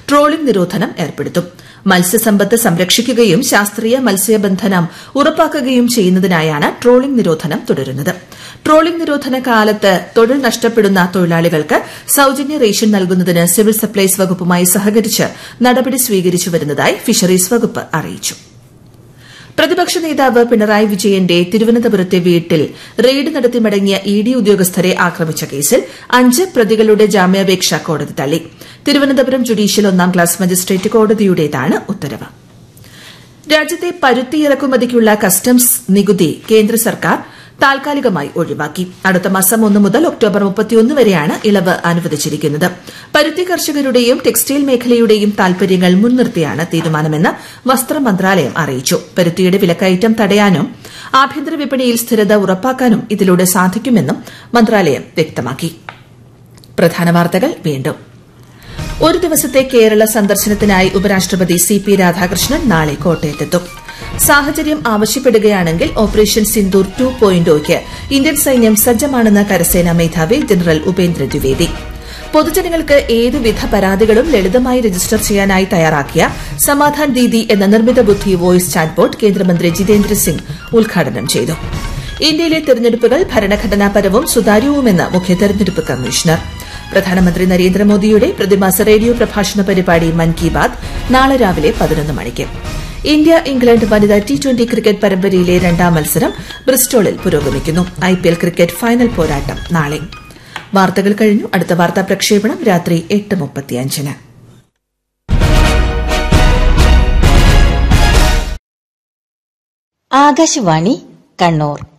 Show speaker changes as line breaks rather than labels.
trawling നിരോധനം ഏർപ്പെടുത്തും മത്സ്യസമ്പത്ത് സംരക്ഷിക്കുകയും ശാസ്ത്രീയ മത്സ്യബന്ധനം ഉറപ്പാക്കുകയും ചെയ്യുന്നതിനായാണ് ട്രോളിംഗ് നിരോധനം തുടരുന്നത് ട്രോളിംഗ് നിരോധന കാലത്ത് തൊഴിൽ നഷ്ടപ്പെടുന്ന തൊഴിലാളികൾക്ക് സൌജന്യ റേഷൻ നൽകുന്നതിന് സിവിൽ സപ്ലൈസ് വകുപ്പുമായി സഹകരിച്ച് നടപടി സ്വീകരിച്ചു വരുന്നതായി ഫിഷറീസ് വകുപ്പ് അറിയിച്ചു പ്രതിപക്ഷ നേതാവ് പിണറായി വിജയന്റെ തിരുവനന്തപുരത്തെ വീട്ടിൽ റെയ്ഡ് നടത്തി മടങ്ങിയ ഇ ഡി ഉദ്യോഗസ്ഥരെ ആക്രമിച്ച കേസിൽ അഞ്ച് പ്രതികളുടെ ജാമ്യാപേക്ഷ കോടതി തള്ളി തിരുവനന്തപുരം ജുഡീഷ്യൽ ഒന്നാം ക്ലാസ് മജിസ്ട്രേറ്റ് കോടതിയുടേതാണ് ഉത്തരവ് രാജ്യത്തെ പരുത്തി ഇറക്കുമതിക്കുള്ള കസ്റ്റംസ് നികുതി കേന്ദ്ര സർക്കാർ താൽക്കാലികമായി ഒഴിവാക്കി അടുത്ത മാസം ഒന്ന് മുതൽ ഒക്ടോബർ മുപ്പത്തിയൊന്ന് വരെയാണ് ഇളവ് അനുവദിച്ചിരിക്കുന്നത് പരുത്തി കർഷകരുടെയും ടെക്സ്റ്റൈൽ മേഖലയുടെയും താൽപര്യങ്ങൾ മുൻനിർത്തിയാണ് തീരുമാനമെന്ന് വസ്ത്ര മന്ത്രാലയം അറിയിച്ചു പരുത്തിയുടെ വിലക്കയറ്റം തടയാനും ആഭ്യന്തര വിപണിയിൽ സ്ഥിരത ഉറപ്പാക്കാനും ഇതിലൂടെ സാധിക്കുമെന്നും മന്ത്രാലയം വ്യക്തമാക്കി പ്രധാന വാർത്തകൾ വീണ്ടും ഒരു ദിവസത്തെ കേരള സന്ദർശനത്തിനായി ഉപരാഷ്ട്രപതി സി പി രാധാകൃഷ്ണൻ നാളെ കോട്ടയത്തെത്തും സാഹചര്യം ആവശ്യപ്പെടുകയാണെങ്കിൽ ഓപ്പറേഷൻ സിന്ദൂർ ടു പോയിന്റോയ്ക്ക് ഇന്ത്യൻ സൈന്യം സജ്ജമാണെന്ന് കരസേനാ മേധാവി ജനറൽ ഉപേന്ദ്ര ദ്വിവേദി പൊതുജനങ്ങൾക്ക് ഏതുവിധ പരാതികളും ലളിതമായി രജിസ്റ്റർ ചെയ്യാനായി തയ്യാറാക്കിയ സമാധാൻ ദീദി എന്ന നിർമ്മിത ബുദ്ധി വോയിസ് ചാറ്റ്ബോട്ട് കേന്ദ്രമന്ത്രി ജിതേന്ദ്ര സിംഗ് ഉദ്ഘാടനം ചെയ്തു ഇന്ത്യയിലെ തെരഞ്ഞെടുപ്പുകൾ ഭരണഘടനാപരവും സുതാര്യവുമെന്ന് മുഖ്യ തെരഞ്ഞെടുപ്പ് കമ്മീഷണർ പ്രധാനമന്ത്രി നരേന്ദ്രമോദിയുടെ പ്രതിമാസ റേഡിയോ പ്രഭാഷണ പരിപാടി മൻ കി ബാത് നാളെ രാവിലെ പതിനൊന്ന് മണിക്ക് ഇന്ത്യ ഇംഗ്ലണ്ട് വനിതാ ടി ട്വന്റി ക്രിക്കറ്റ് പരമ്പരയിലെ രണ്ടാം മത്സരം ബ്രിസ്റ്റോളിൽ പുരോഗമിക്കുന്നു ഐപിഎൽ ക്രിക്കറ്റ് ഫൈനൽ പോരാട്ടം നാളെ വാർത്തകൾ കഴിഞ്ഞു അടുത്ത വാർത്താ പ്രക്ഷേപണം രാത്രി എട്ട് മുപ്പത്തിയഞ്ചിന്
ആകാശവാണി കണ്ണൂർ